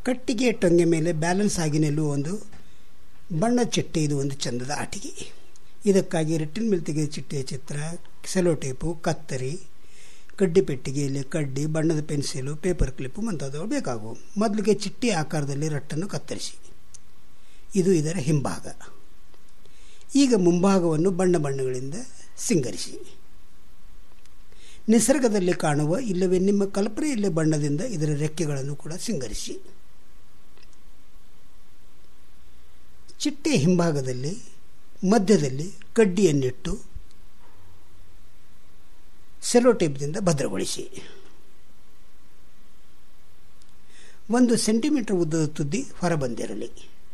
ಕಟ್ಟಿಗೆ ಟೊಂಗೆ ಮೇಲೆ ಬ್ಯಾಲೆನ್ಸ್ ಆಗಿ ನಿಲ್ಲುವ ಒಂದು ಬಣ್ಣದ ಚಿಟ್ಟೆ ಇದು ಒಂದು ಚಂದದ ಆಟಿಕೆ ಇದಕ್ಕಾಗಿ ರಿಟ್ಟಿನ ಮೇಲೆ ತೆಗೆದ ಚಿಟ್ಟೆಯ ಚಿತ್ರ ಸೆಲೋ ಟೇಪು ಕತ್ತರಿ ಕಡ್ಡಿ ಪೆಟ್ಟಿಗೆಯಲ್ಲಿ ಕಡ್ಡಿ ಬಣ್ಣದ ಪೆನ್ಸಿಲು ಪೇಪರ್ ಕ್ಲಿಪ್ಪು ಮುಂತಾದವು ಬೇಕಾಗುವು ಮೊದಲಿಗೆ ಚಿಟ್ಟಿ ಆಕಾರದಲ್ಲಿ ರಟ್ಟನ್ನು ಕತ್ತರಿಸಿ ಇದು ಇದರ ಹಿಂಭಾಗ ಈಗ ಮುಂಭಾಗವನ್ನು ಬಣ್ಣ ಬಣ್ಣಗಳಿಂದ ಸಿಂಗರಿಸಿ ನಿಸರ್ಗದಲ್ಲಿ ಕಾಣುವ ಇಲ್ಲವೇ ನಿಮ್ಮ ಕಲ್ಪನೆಯಲ್ಲೇ ಬಣ್ಣದಿಂದ ಇದರ ರೆಕ್ಕೆಗಳನ್ನು ಕೂಡ ಸಿಂಗರಿಸಿ ಚಿಟ್ಟೆ ಹಿಂಭಾಗದಲ್ಲಿ ಮಧ್ಯದಲ್ಲಿ ಕಡ್ಡಿಯನ್ನಿಟ್ಟು ಸೆಲೋಟೇಪ್ದಿಂದ ಭದ್ರಗೊಳಿಸಿ ಒಂದು ಸೆಂಟಿಮೀಟರ್ ಉದ್ದದ ತುದ್ದಿ ಹೊರಬಂದಿರಲಿ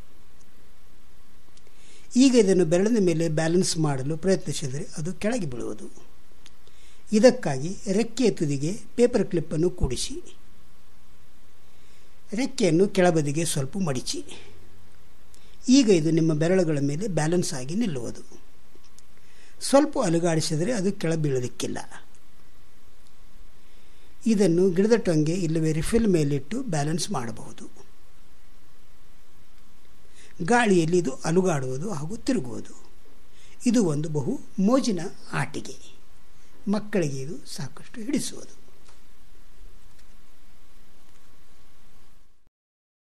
ಈಗ ಇದನ್ನು ಬೆರಳಿನ ಮೇಲೆ ಬ್ಯಾಲೆನ್ಸ್ ಮಾಡಲು ಪ್ರಯತ್ನಿಸಿದರೆ ಅದು ಕೆಳಗೆ ಬೀಳುವುದು ಇದಕ್ಕಾಗಿ ರೆಕ್ಕೆಯ ತುದಿಗೆ ಪೇಪರ್ ಕ್ಲಿಪ್ಪನ್ನು ಕೂಡಿಸಿ ರೆಕ್ಕೆಯನ್ನು ಕೆಳಬದಿಗೆ ಸ್ವಲ್ಪ ಮಡಿಚಿ ಈಗ ಇದು ನಿಮ್ಮ ಬೆರಳುಗಳ ಮೇಲೆ ಬ್ಯಾಲೆನ್ಸ್ ಆಗಿ ನಿಲ್ಲುವುದು ಸ್ವಲ್ಪ ಅಲುಗಾಡಿಸಿದರೆ ಅದು ಕೆಳ ಬೀಳೋದಕ್ಕಿಲ್ಲ ಇದನ್ನು ಗಿಡದ ಟೊಂಗೆ ಇಲ್ಲವೇ ರಿಫಿಲ್ ಮೇಲಿಟ್ಟು ಬ್ಯಾಲೆನ್ಸ್ ಮಾಡಬಹುದು ಗಾಳಿಯಲ್ಲಿ ಇದು ಅಲುಗಾಡುವುದು ಹಾಗೂ ತಿರುಗುವುದು ಇದು ಒಂದು ಬಹು ಮೋಜಿನ ಆಟಿಕೆ ಮಕ್ಕಳಿಗೆ ಇದು ಸಾಕಷ್ಟು ಹಿಡಿಸುವುದು